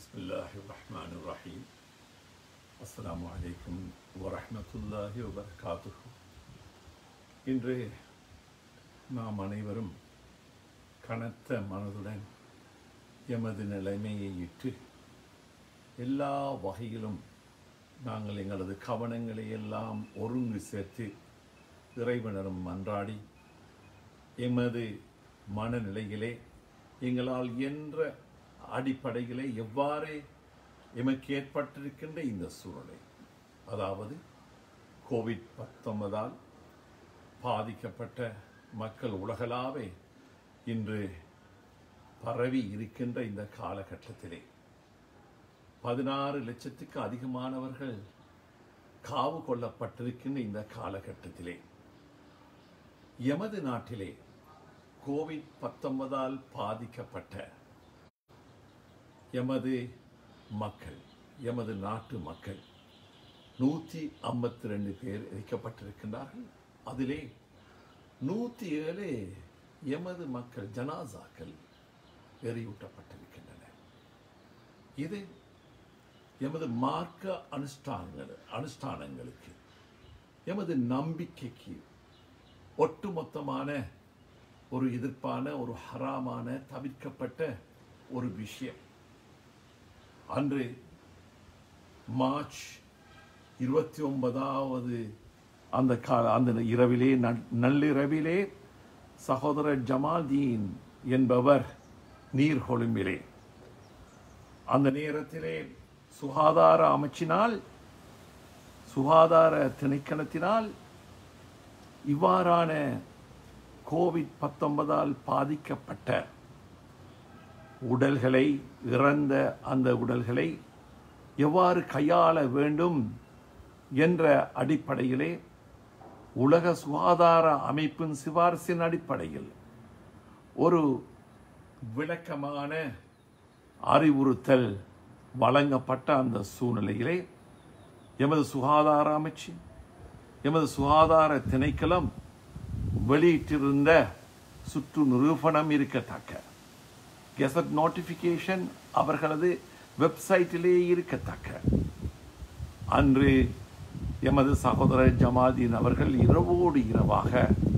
بسم الله الرحمن الرحيم السلام عليكم ورحمة الله وبركاته இன்று நாம் அனைவரும் கனத்த மனதுடன் எமது நிலைமையை இட்டு எல்லா வகையிலும் நாங்கள் எங்களது கவனங்களை எல்லாம் ஒருங்கு சேர்த்து இறைவனிடம் மன்றாடி எமது மனநிலையிலே எங்களால் என்ற அடிப்படையிலே எவ்வாறு எமக்கு ஏற்பட்டிருக்கின்ற இந்த சூழலை அதாவது கோவிட் பத்தொன்பதால் பாதிக்கப்பட்ட மக்கள் உலகளாவே இன்று பரவி இருக்கின்ற இந்த காலகட்டத்திலே பதினாறு லட்சத்துக்கு அதிகமானவர்கள் காவு கொள்ளப்பட்டிருக்கின்ற இந்த காலகட்டத்திலே எமது நாட்டிலே கோவிட் பத்தொன்பதால் பாதிக்கப்பட்ட எமது மக்கள் எமது நாட்டு மக்கள் நூற்றி ஐம்பத்தி ரெண்டு பேர் எரிக்கப்பட்டிருக்கின்றார்கள் அதிலே நூற்றி ஏழு எமது மக்கள் ஜனாசாக்கள் எரியூட்டப்பட்டிருக்கின்றன இது எமது மார்க்க அனுஷ்டானங்கள் அனுஷ்டானங்களுக்கு எமது நம்பிக்கைக்கு ஒட்டுமொத்தமான ஒரு எதிர்ப்பான ஒரு ஹராமான தவிர்க்கப்பட்ட ஒரு விஷயம் அன்று மார்ச் இருபத்தி ஒன்பதாவது அந்த கா அந்த இரவிலே நள்- நள்ளிரவிலே சகோதரர் ஜமால்தீன் என்பவர் நீர்கொழும்பிலே அந்த நேரத்திலே சுகாதார அமைச்சினால் சுகாதார திணைக்களத்தினால் இவ்வாறான கோவிட் பத்தொன்பதால் பாதிக்கப்பட்ட உடல்களை இறந்த அந்த உடல்களை எவ்வாறு கையாள வேண்டும் என்ற அடிப்படையிலே உலக சுகாதார அமைப்பின் சிபாரிசின் அடிப்படையில் ஒரு விளக்கமான அறிவுறுத்தல் வழங்கப்பட்ட அந்த சூழ்நிலையிலே எமது சுகாதார அமைச்சு எமது சுகாதார திணைக்களம் வெளியிட்டிருந்த சுற்று நிரூபணம் இருக்கத்தக்க கெசட் நோட்டிஃபிகேஷன் அவர்களது வெப்சைட்டிலே இருக்கத்தக்க அன்று எமது சகோதரர் ஜமாதீன் அவர்கள் இரவோடு இரவாக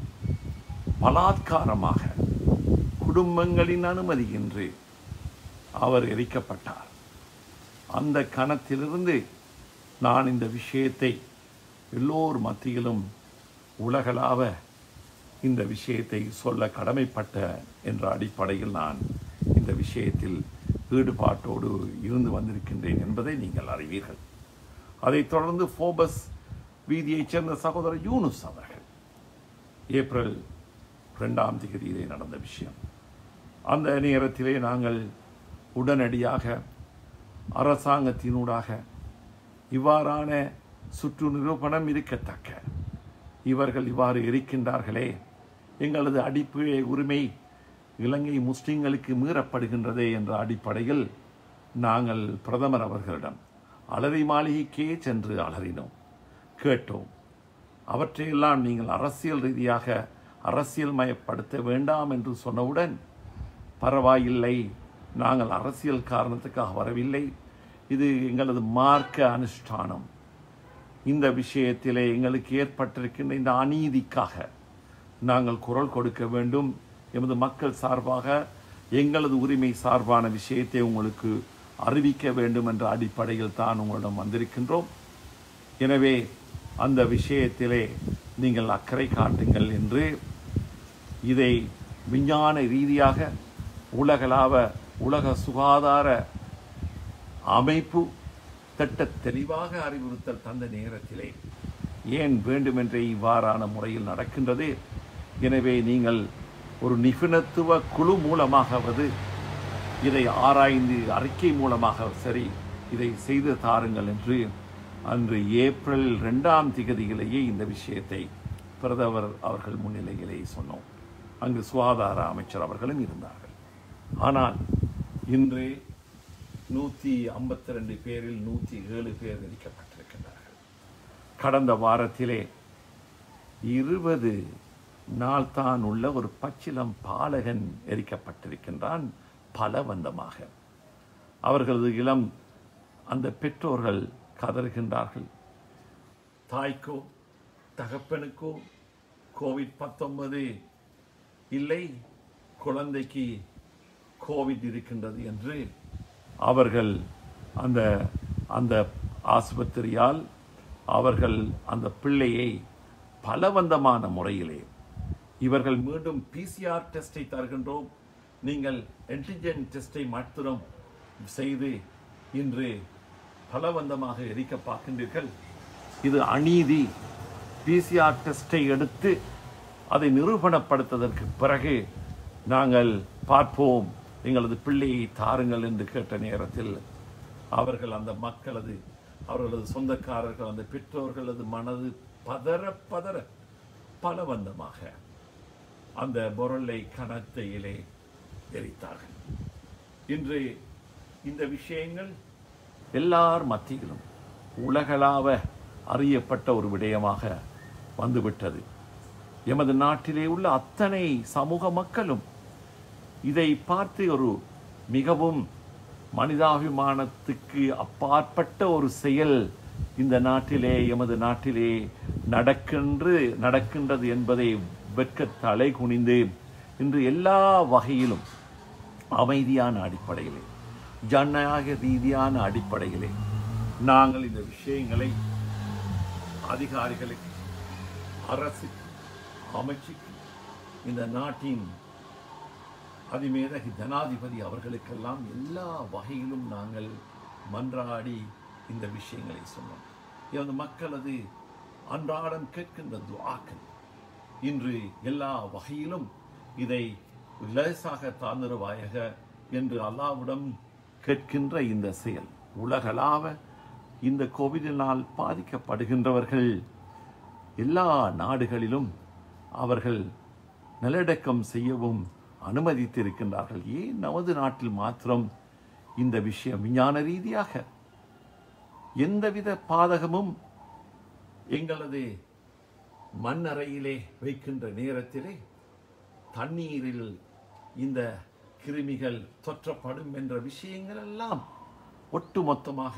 பலாத்காரமாக குடும்பங்களின் அனுமதியின்றி அவர் எரிக்கப்பட்டார் அந்த கணத்திலிருந்து நான் இந்த விஷயத்தை எல்லோர் மத்தியிலும் உலகளாவ இந்த விஷயத்தை சொல்ல கடமைப்பட்ட என்ற அடிப்படையில் நான் இந்த விஷயத்தில் ஈடுபாட்டோடு இருந்து வந்திருக்கின்றேன் என்பதை நீங்கள் அறிவீர்கள் அதைத் தொடர்ந்து ஃபோபஸ் வீதியைச் சேர்ந்த சகோதரர் யூனுஸ் அவர்கள் ஏப்ரல் ரெண்டாம் தேதியிலே நடந்த விஷயம் அந்த நேரத்திலே நாங்கள் உடனடியாக அரசாங்கத்தினூடாக இவ்வாறான சுற்று நிரூபணம் இருக்கத்தக்க இவர்கள் இவ்வாறு இருக்கின்றார்களே எங்களது அடிப்படை உரிமை இலங்கை முஸ்லிம்களுக்கு மீறப்படுகின்றதே என்ற அடிப்படையில் நாங்கள் பிரதமர் அவர்களிடம் அலரி மாளிகைக்கே சென்று அலறினோம் கேட்டோம் அவற்றையெல்லாம் நீங்கள் அரசியல் ரீதியாக அரசியல் மயப்படுத்த வேண்டாம் என்று சொன்னவுடன் பரவாயில்லை நாங்கள் அரசியல் காரணத்துக்காக வரவில்லை இது எங்களது மார்க்க அனுஷ்டானம் இந்த விஷயத்திலே எங்களுக்கு ஏற்பட்டிருக்கின்ற இந்த அநீதிக்காக நாங்கள் குரல் கொடுக்க வேண்டும் எமது மக்கள் சார்பாக எங்களது உரிமை சார்பான விஷயத்தை உங்களுக்கு அறிவிக்க வேண்டும் என்ற அடிப்படையில் தான் உங்களிடம் வந்திருக்கின்றோம் எனவே அந்த விஷயத்திலே நீங்கள் அக்கறை காட்டுங்கள் என்று இதை விஞ்ஞான ரீதியாக உலகளாவ உலக சுகாதார அமைப்பு திட்ட தெளிவாக அறிவுறுத்தல் தந்த நேரத்திலே ஏன் வேண்டுமென்றே இவ்வாறான முறையில் நடக்கின்றது எனவே நீங்கள் ஒரு நிபுணத்துவ குழு மூலமாகவது இதை ஆராய்ந்து அறிக்கை மூலமாக சரி இதை செய்து தாருங்கள் என்று அன்று ஏப்ரல் ரெண்டாம் திகதியிலேயே இந்த விஷயத்தை பிரதமர் அவர்கள் முன்னிலையிலே சொன்னோம் அங்கு சுகாதார அமைச்சர் அவர்களும் இருந்தார்கள் ஆனால் இன்று நூற்றி ஐம்பத்தி ரெண்டு பேரில் நூற்றி ஏழு பேர் எரிக்கப்பட்டிருக்கின்றார்கள் கடந்த வாரத்திலே இருபது நாள் தான் உள்ள ஒரு பச்சிலம் பாலகன் எரிக்கப்பட்டிருக்கின்றான் பலவந்தமாக அவர்களது இளம் அந்த பெற்றோர்கள் கதறுகின்றார்கள் தாய்க்கோ தகப்பனுக்கோ கோவிட் பத்தொன்பது இல்லை குழந்தைக்கு கோவிட் இருக்கின்றது என்று அவர்கள் அந்த அந்த ஆஸ்பத்திரியால் அவர்கள் அந்த பிள்ளையை பலவந்தமான முறையிலே இவர்கள் மீண்டும் பிசிஆர் டெஸ்டை தருகின்றோம் நீங்கள் ஆன்டிஜென் டெஸ்டை மாத்திரம் செய்து இன்று பலவந்தமாக எரிக்க பார்க்கின்றீர்கள் இது அநீதி பிசிஆர் டெஸ்டை எடுத்து அதை நிரூபணப்படுத்ததற்கு பிறகு நாங்கள் பார்ப்போம் எங்களது பிள்ளையை தாருங்கள் என்று கேட்ட நேரத்தில் அவர்கள் அந்த மக்களது அவர்களது சொந்தக்காரர்கள் அந்த பெற்றோர்களது மனது பதற பதற பலவந்தமாக அந்த பொருளை கணத்தையிலே எரித்தார்கள் இன்று இந்த விஷயங்கள் எல்லார் மத்தியிலும் உலகளாவ அறியப்பட்ட ஒரு விடயமாக வந்துவிட்டது எமது நாட்டிலே உள்ள அத்தனை சமூக மக்களும் இதை பார்த்து ஒரு மிகவும் மனிதாபிமானத்துக்கு அப்பாற்பட்ட ஒரு செயல் இந்த நாட்டிலே எமது நாட்டிலே நடக்கின்று நடக்கின்றது என்பதை வெட்க தலை குனிந்து இன்று எல்லா வகையிலும் அமைதியான அடிப்படையிலே ஜனநாயக ரீதியான அடிப்படையிலே நாங்கள் இந்த விஷயங்களை அதிகாரிகளுக்கு அரசுக்கு அமைச்சுக்கு இந்த நாட்டின் அதிமேதகி ஜனாதிபதி அவர்களுக்கெல்லாம் எல்லா வகையிலும் நாங்கள் மன்றாடி இந்த விஷயங்களை சொன்னோம் இந்த மக்களது அன்றாடம் கேட்கின்ற துவாக்கள் இன்று எல்லா வகையிலும் இதை லேசாக தாந்திரவாயக என்று அல்லாவிடம் கேட்கின்ற இந்த செயல் உலகளாவ இந்த கோவிடினால் பாதிக்கப்படுகின்றவர்கள் எல்லா நாடுகளிலும் அவர்கள் நிலடக்கம் செய்யவும் அனுமதித்திருக்கின்றார்கள் ஏன் நமது நாட்டில் மாத்திரம் இந்த விஷயம் விஞ்ஞான ரீதியாக எந்தவித பாதகமும் எங்களது மண்ணறையிலே வைக்கின்ற நேரத்திலே தண்ணீரில் இந்த கிருமிகள் தொற்றப்படும் என்ற விஷயங்கள் எல்லாம் ஒட்டுமொத்தமாக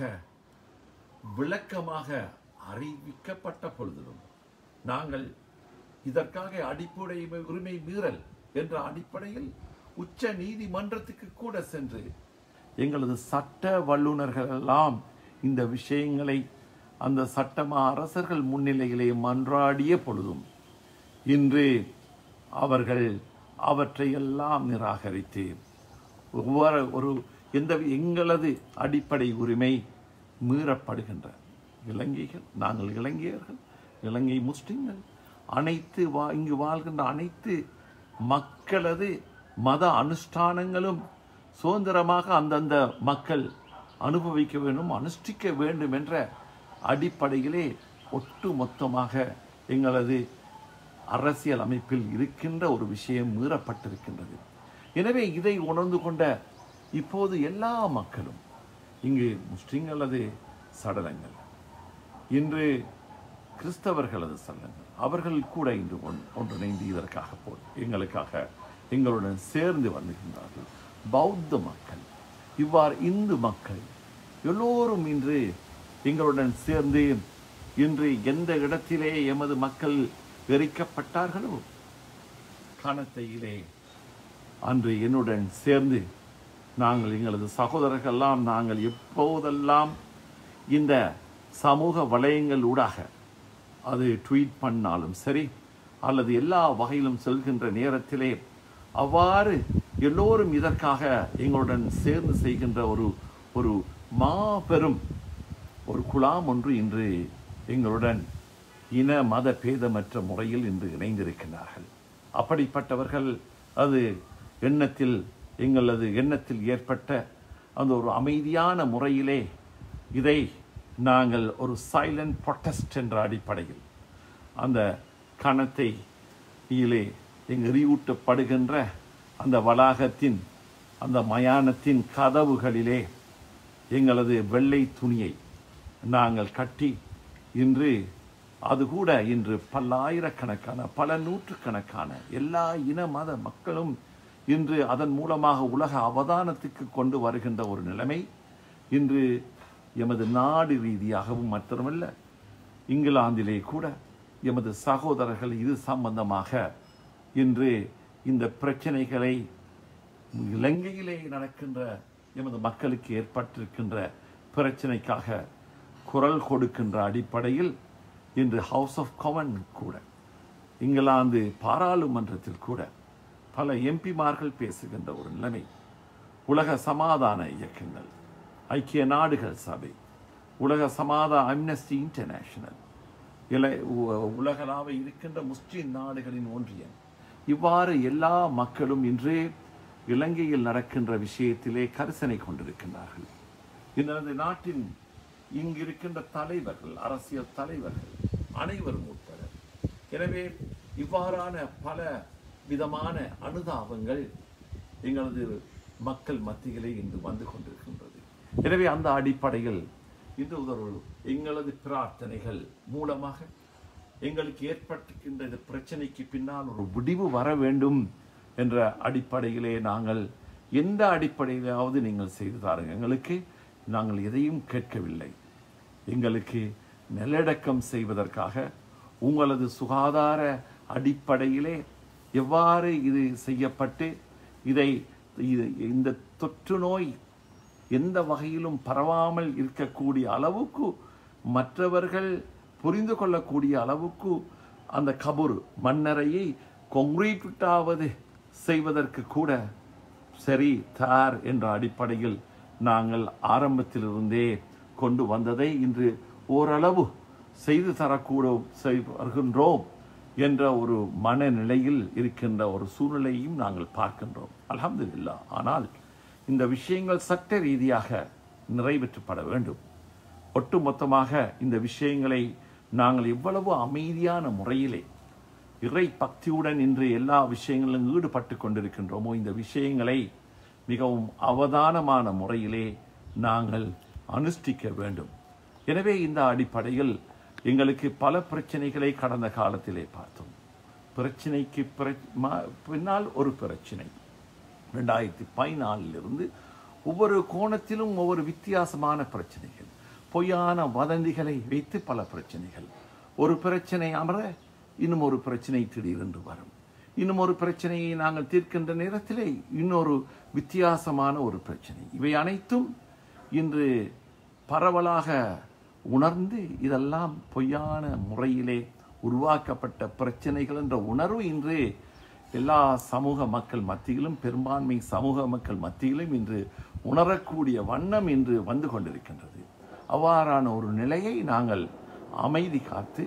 விளக்கமாக அறிவிக்கப்பட்ட பொழுதிலும் நாங்கள் இதற்காக அடிப்படை உரிமை மீறல் என்ற அடிப்படையில் உச்ச நீதிமன்றத்துக்கு கூட சென்று எங்களது சட்ட வல்லுநர்கள் எல்லாம் இந்த விஷயங்களை அந்த சட்டமா அரசர்கள் முன்னிலையிலே மன்றாடிய பொழுதும் இன்று அவர்கள் அவற்றையெல்லாம் நிராகரித்து ஒவ்வொரு ஒரு எந்த எங்களது அடிப்படை உரிமை மீறப்படுகின்ற இலங்கைகள் நாங்கள் இலங்கையர்கள் இலங்கை முஸ்லிம்கள் அனைத்து வா இங்கு வாழ்கின்ற அனைத்து மக்களது மத அனுஷ்டானங்களும் சுதந்திரமாக அந்தந்த மக்கள் அனுபவிக்க வேண்டும் அனுஷ்டிக்க வேண்டும் என்ற அடிப்படையிலே ஒட்டு மொத்தமாக எங்களது அரசியல் அமைப்பில் இருக்கின்ற ஒரு விஷயம் மீறப்பட்டிருக்கின்றது எனவே இதை உணர்ந்து கொண்ட இப்போது எல்லா மக்களும் இங்கு முஸ்லிம்களது சடலங்கள் இன்று கிறிஸ்தவர்களது சடலங்கள் அவர்கள் கூட இன்று ஒன் ஒன்றிணைந்து இதற்காக போ எங்களுக்காக எங்களுடன் சேர்ந்து வருகின்றார்கள் பௌத்த மக்கள் இவ்வாறு இந்து மக்கள் எல்லோரும் இன்று எங்களுடன் சேர்ந்து இன்று எந்த இடத்திலே எமது மக்கள் எரிக்கப்பட்டார்களோ கணத்தையிலே அன்று என்னுடன் சேர்ந்து நாங்கள் எங்களது சகோதரர்கள்லாம் நாங்கள் எப்போதெல்லாம் இந்த சமூக வளையங்கள் ஊடாக அது ட்வீட் பண்ணாலும் சரி அல்லது எல்லா வகையிலும் செல்கின்ற நேரத்திலே அவ்வாறு எல்லோரும் இதற்காக எங்களுடன் சேர்ந்து செய்கின்ற ஒரு ஒரு மாபெரும் ஒரு குழாம் ஒன்று இன்று எங்களுடன் இன மத பேதமற்ற முறையில் இன்று இணைந்திருக்கிறார்கள் அப்படிப்பட்டவர்கள் அது எண்ணத்தில் எங்களது எண்ணத்தில் ஏற்பட்ட அந்த ஒரு அமைதியான முறையிலே இதை நாங்கள் ஒரு சைலண்ட் ப்ரொட்டஸ்ட் என்ற அடிப்படையில் அந்த கணத்தை இலே எரியூட்டப்படுகின்ற அந்த வளாகத்தின் அந்த மயானத்தின் கதவுகளிலே எங்களது வெள்ளை துணியை நாங்கள் கட்டி இன்று அது கூட இன்று பல்லாயிரக்கணக்கான பல நூற்றுக்கணக்கான எல்லா இன மத மக்களும் இன்று அதன் மூலமாக உலக அவதானத்துக்கு கொண்டு வருகின்ற ஒரு நிலைமை இன்று எமது நாடு ரீதியாகவும் மாத்திரமல்ல இங்கிலாந்திலே கூட எமது சகோதரர்கள் இது சம்பந்தமாக இன்று இந்த பிரச்சனைகளை இலங்கையிலே நடக்கின்ற எமது மக்களுக்கு ஏற்பட்டிருக்கின்ற பிரச்சனைக்காக குரல் கொடுக்கின்ற அடிப்படையில் இன்று ஹவுஸ் ஆஃப் காமன் கூட இங்கிலாந்து பாராளுமன்றத்தில் கூட பல எம்பிமார்கள் பேசுகின்ற ஒரு நிலைமை உலக சமாதான இயக்கங்கள் ஐக்கிய நாடுகள் சபை உலக சமாதா அம்னஸ்டி இன்டர்நேஷனல் இல உ- உலகளாவ இருக்கின்ற முஸ்லிம் நாடுகளின் ஒன்றியம் இவ்வாறு எல்லா மக்களும் இன்று இலங்கையில் நடக்கின்ற விஷயத்திலே கரிசனை கொண்டிருக்கின்றார்கள் இந்த நாட்டின் இங்கு இருக்கின்ற தலைவர்கள் அரசியல் தலைவர்கள் அனைவரும் உட்பட எனவே இவ்வாறான பல விதமான அனுதாபங்கள் எங்களது மக்கள் மத்தியிலே இன்று வந்து கொண்டிருக்கின்றது எனவே அந்த அடிப்படையில் இன்று ஒரு எங்களது பிரார்த்தனைகள் மூலமாக எங்களுக்கு ஏற்பட்டிருக்கின்ற இந்த பிரச்சனைக்கு பின்னால் ஒரு முடிவு வர வேண்டும் என்ற அடிப்படையிலே நாங்கள் எந்த அடிப்படையிலாவது நீங்கள் செய்து தாருங்க எங்களுக்கு நாங்கள் எதையும் கேட்கவில்லை எங்களுக்கு நல்லடக்கம் செய்வதற்காக உங்களது சுகாதார அடிப்படையிலே எவ்வாறு இது செய்யப்பட்டு இதை இது- இந்த தொற்று நோய் எந்த வகையிலும் பரவாமல் இருக்கக்கூடிய அளவுக்கு மற்றவர்கள் புரிந்து கொள்ளக்கூடிய அளவுக்கு அந்த கபூர் மண்ணறையை கொங்க்ரீட் விட்டாவது செய்வதற்கு கூட சரி தார் என்ற அடிப்படையில் நாங்கள் ஆரம்பத்திலிருந்தே கொண்டு வந்ததை இன்று ஓரளவு செய்து தரக்கூட செய்- வருகின்றோம் என்ற ஒரு மனநிலையில் இருக்கின்ற ஒரு சூழ்நிலையும் நாங்கள் பார்க்கின்றோம் அல்ஹம்துலில்லாஹ் ஆனால் இந்த விஷயங்கள் சட்ட ரீதியாக நிறைவேற்றப்பட வேண்டும் ஒட்டுமொத்தமாக இந்த விஷயங்களை நாங்கள் எவ்வளவு அமைதியான முறையிலே இறை பக்தியுடன் இன்று எல்லா விஷயங்களிலும் ஈடுபட்டு கொண்டிருக்கின்றோமோ இந்த விஷயங்களை மிகவும் அவதானமான முறையிலே நாங்கள் அனுஷ்டிக்க வேண்டும் எனவே இந்த அடிப்படையில் எங்களுக்கு பல பிரச்சனைகளை கடந்த காலத்திலே பார்த்தோம் பிரச்சனைக்கு பிற- ம- பின்னால் ஒரு பிரச்சனை ரெண்டாயிரத்தி பதினாலிலிருந்து ஒவ்வொரு கோணத்திலும் ஒவ்வொரு வித்தியாசமான பிரச்சனைகள் பொய்யான வதந்திகளை வைத்து பல பிரச்சனைகள் ஒரு பிரச்சனை அமர இன்னும் ஒரு பிரச்சனை திடீரென்று வரும் இன்னும் ஒரு பிரச்சனையை நாங்கள் தீர்க்கின்ற நேரத்திலே இன்னொரு வித்தியாசமான ஒரு பிரச்சனை இவை அனைத்தும் இன்று பரவலாக உணர்ந்து இதெல்லாம் பொய்யான முறையிலே உருவாக்கப்பட்ட பிரச்சனைகள் என்ற உணர்வு இன்று எல்லா சமூக மக்கள் மத்தியிலும் பெரும்பான்மை சமூக மக்கள் மத்தியிலும் இன்று உணரக்கூடிய வண்ணம் இன்று வந்து கொண்டிருக்கின்றது அவ்வாறான ஒரு நிலையை நாங்கள் அமைதி காத்து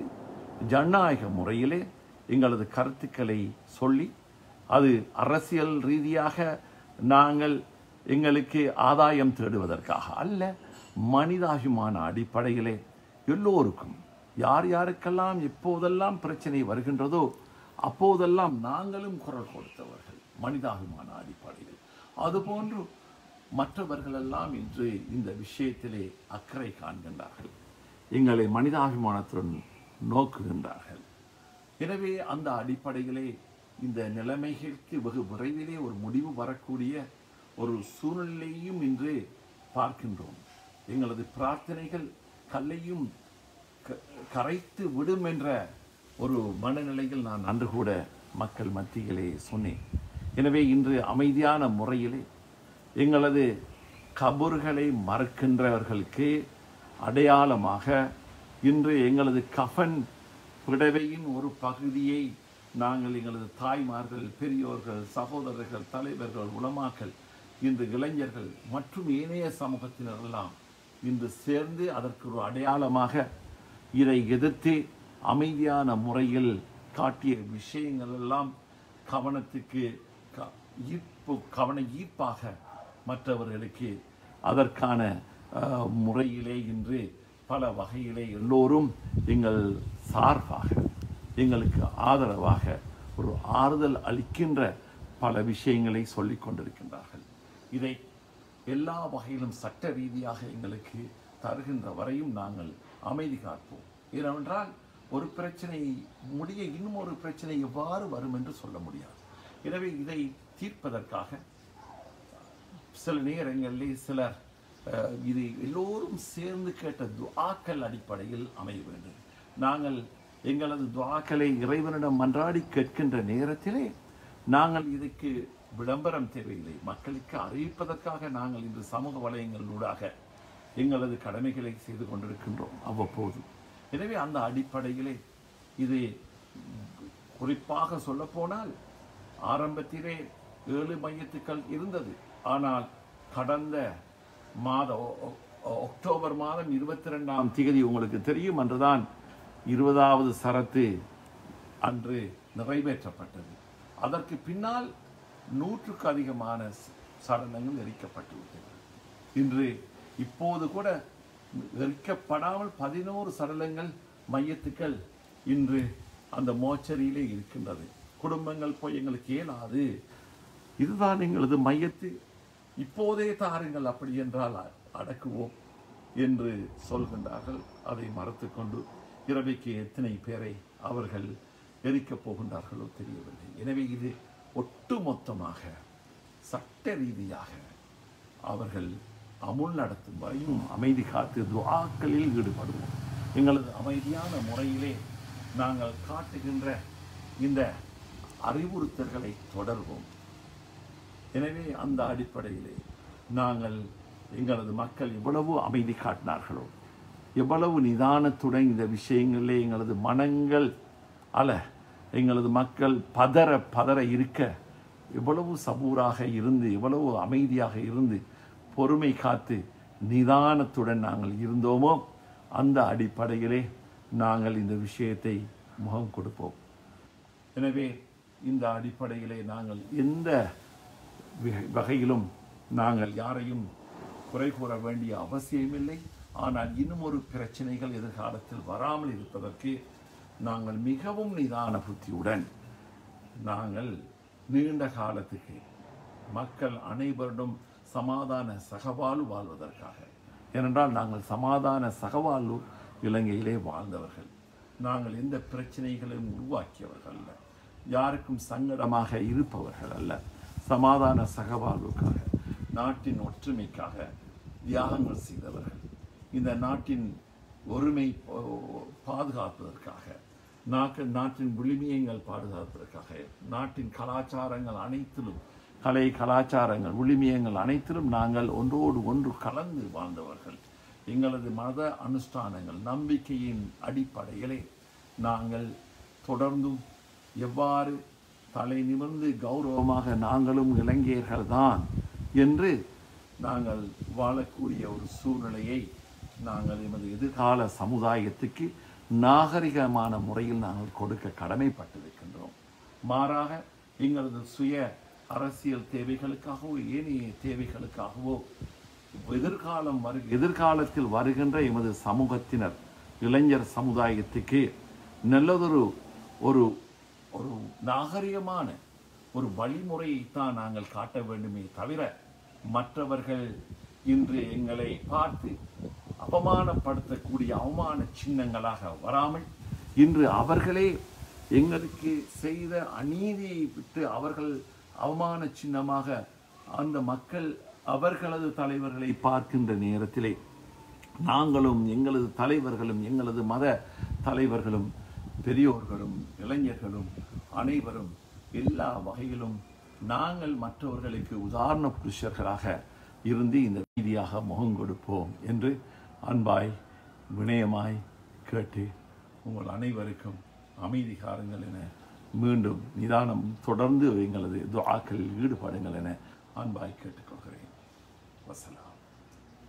ஜனநாயக முறையிலே எங்களது கருத்துக்களை சொல்லி அது அரசியல் ரீதியாக நாங்கள் எங்களுக்கு ஆதாயம் தேடுவதற்காக அல்ல மனிதாபிமான அடிப்படையிலே எல்லோருக்கும் யார் யாருக்கெல்லாம் எப்போதெல்லாம் பிரச்சனை வருகின்றதோ அப்போதெல்லாம் நாங்களும் குரல் கொடுத்தவர்கள் மனிதாபிமான அடிப்படையில் அதுபோன்று மற்றவர்களெல்லாம் இன்று இந்த விஷயத்திலே அக்கறை காண்கின்றார்கள் எங்களை மனிதாபிமானத்துடன் நோக்குகின்றார்கள் எனவே அந்த அடிப்படையிலே இந்த நிலைமைகளுக்கு வெகு விரைவிலே ஒரு முடிவு வரக்கூடிய ஒரு சூழ்நிலையும் இன்று பார்க்கின்றோம் எங்களது பிரார்த்தனைகள் கல்லையும் க- கரைத்து விடும் என்ற ஒரு மனநிலையில் நான் அன்று கூட மக்கள் மத்தியிலே சொன்னேன் எனவே இன்று அமைதியான முறையிலே எங்களது கபர்களை மறக்கின்றவர்களுக்கு அடையாளமாக இன்று எங்களது கஃன் புடவையின் ஒரு பகுதியை நாங்கள் எங்களது தாய்மார்கள் பெரியோர்கள் சகோதரர்கள் தலைவர்கள் உலமாக்கள் இன்று இளைஞர்கள் மற்றும் ஏனைய சமூகத்தினர் எல்லாம் இன்று சேர்ந்து அதற்கு ஒரு அடையாளமாக இதை எதிர்த்து அமைதியான முறையில் காட்டிய விஷயங்கள் எல்லாம் கவனத்துக்கு க- ஈர்ப்பு கவன ஈர்ப்பாக மற்றவர்களுக்கு அதற்கான அஹ், முறையிலே இன்று பல வகையிலே எல்லோரும் எங்கள் சார்பாக எங்களுக்கு ஆதரவாக ஒரு ஆறுதல் அளிக்கின்ற பல விஷயங்களை சொல்லிக் கொண்டிருக்கின்றார்கள் இதை எல்லா வகையிலும் சட்ட ரீதியாக எங்களுக்கு தருகின்ற வரையும் நாங்கள் அமைதி காப்போம் ஏனென்றால் ஒரு பிரச்சனை முடிய இன்னும் ஒரு பிரச்சனை எவ்வாறு வரும் என்று சொல்ல முடியாது எனவே இதை தீர்ப்பதற்காக சில நேரங்களிலே சிலர் அஹ், இது எல்லோரும் சேர்ந்து கேட்ட துஆக்கள் அடிப்படையில் அமைய வேண்டும் நாங்கள் எங்களது துஆக்களை இறைவனிடம் மன்றாடி கேட்கின்ற நேரத்திலே நாங்கள் இதுக்கு விளம்பரம் தேவையில்லை மக்களுக்கு அறிவிப்பதற்காக நாங்கள் இன்று சமூக வலையங்களூடாக எங்களது கடமைகளை செய்து கொண்டிருக்கின்றோம் அவ்வப்போது எனவே அந்த அடிப்படையிலே இது குறிப்பாக சொல்லப்போனால் ஆரம்பத்திலே ஏழு மையத்துக்கள் இருந்தது ஆனால் கடந்த மாத ஒ- ஒ- அக்டோபர் மாதம் இருபத்தி ரெண்டாம் தேதி உங்களுக்கு தெரியும் அன்றுதான் இருபதாவது சரத்து அன்று நிறைவேற்றப்பட்டது அதற்கு பின்னால் நூற்றுக்கு அதிகமான ச- சடலங்கள் எரிக்கப்பட்டு விட்டது இன்று இப்போது கூட எரிக்கப்படாமல் பதினோரு சடலங்கள் மையத்துக்கள் இன்று அந்த மோச்சரியிலே இருக்கின்றது குடும்பங்கள் போய் எங்களுக்கு இயலாது இதுதான் எங்களது மையத்து இப்போதே தாருங்கள் அப்படி என்றால் அ- அடக்குவோம் என்று சொல்கின்றார்கள் அதை மறுத்துக்கொண்டு இரவைக்கு எத்தனை பேரை அவர்கள் எரிக்கப் போகின்றார்களோ தெரியவில்லை எனவே இது ஒட்டுமொத்தமாக சட்ட ரீதியாக அவர்கள் அமுல் நடத்தும் வரையும் அமைதி காத்து துஆக்களில் ஈடுபடுவோம் எங்களது அமைதியான முறையிலே நாங்கள் காட்டுகின்ற இந்த அறிவுறுத்தல்களை தொடர்வோம் எனவே அந்த அடிப்படையிலே நாங்கள் எங்களது மக்கள் எவ்வளவு அமைதி காட்டினார்களோ எவ்வளவு நிதானத்துடன் இந்த விஷயங்களிலே எங்களது மனங்கள் அல்ல எங்களது மக்கள் பதற பதற இருக்க எவ்வளவு சபூராக இருந்து எவ்வளவு அமைதியாக இருந்து பொறுமை காத்து நிதானத்துடன் நாங்கள் இருந்தோமோ அந்த அடிப்படையிலே நாங்கள் இந்த விஷயத்தை முகம் கொடுப்போம் எனவே இந்த அடிப்படையிலே நாங்கள் எந்த வகை- வகையிலும் நாங்கள் யாரையும் குறை கூற வேண்டிய அவசியமில்லை ஆனால் இன்னும் ஒரு பிரச்சனைகள் எதிர்காலத்தில் வராமல் இருப்பதற்கு நாங்கள் மிகவும் நிதான புத்தியுடன் நாங்கள் நீண்ட காலத்துக்கு மக்கள் அனைவரிடம் சமாதான சகவாழ்வு வாழ்வதற்காக ஏனென்றால் நாங்கள் சமாதான சகவாழ்வு இலங்கையிலே வாழ்ந்தவர்கள் நாங்கள் எந்த பிரச்சனைகளையும் உருவாக்கியவர்கள் அல்ல யாருக்கும் சங்கடமாக இருப்பவர்கள் அல்ல சமாதான சகவாழ்வுக்காக நாட்டின் ஒற்றுமைக்காக தியாகங்கள் செய்தவர்கள் இந்த நாட்டின் ஒருமை ஓ, பாதுகாப்பதற்காக நாட்டு நாட்டின் விழுமியங்கள் பாதுகாப்பதற்காக நாட்டின் கலாச்சாரங்கள் அனைத்திலும் கலை கலாச்சாரங்கள் விழுமியங்கள் அனைத்திலும் நாங்கள் ஒன்றோடு ஒன்று கலந்து வாழ்ந்தவர்கள் எங்களது மத அனுஷ்டானங்கள் நம்பிக்கையின் அடிப்படையிலே நாங்கள் தொடர்ந்தும் எவ்வாறு தலை நிமிர்ந்து கௌரவமாக நாங்களும் இலங்கையர்கள்தான் என்று நாங்கள் வாழக்கூடிய ஒரு சூழ்நிலையை நாங்கள் எமது எதிர்கால சமுதாயத்துக்கு நாகரிகமான முறையில் நாங்கள் கொடுக்க கடமைப்பட்டிருக்கின்றோம் மாறாக எங்களது சுய அரசியல் தேவைகளுக்காகவோ ஏனைய தேவைகளுக்காகவோ எதிர்காலம் வரு எதிர்காலத்தில் வருகின்ற எமது சமூகத்தினர் இளைஞர் சமுதாயத்துக்கு நல்லதொரு ஒரு ஒரு நாகரிகமான ஒரு வழிமுறையைத்தான் நாங்கள் காட்ட வேண்டுமே தவிர மற்றவர்கள் இன்று எங்களை பார்த்து அவமானப்படுத்தக்கூடிய அவமான சின்னங்களாக வராமல் இன்று அவர்களே எங்களுக்கு செய்த அநீதியை விட்டு அவர்கள் அவமான சின்னமாக அந்த மக்கள் அவர்களது தலைவர்களை பார்க்கின்ற நேரத்திலே நாங்களும் எங்களது தலைவர்களும் எங்களது மத தலைவர்களும் பெரியோர்களும் இளைஞர்களும் அனைவரும் எல்லா வகையிலும் நாங்கள் மற்றவர்களுக்கு உதாரண புருஷர்களாக இருந்து இந்த ரீதியாக முகம் கொடுப்போம் என்று அன்பாய் வினயமாய் கேட்டு உங்கள் அனைவருக்கும் அமைதி காருங்கள் என மீண்டும் நிதானம் தொடர்ந்து எங்களது துஆக்களில் ஈடுபடுங்கள் என அன்பாய் கேட்டுக்கொள்கிறேன் வசலாம்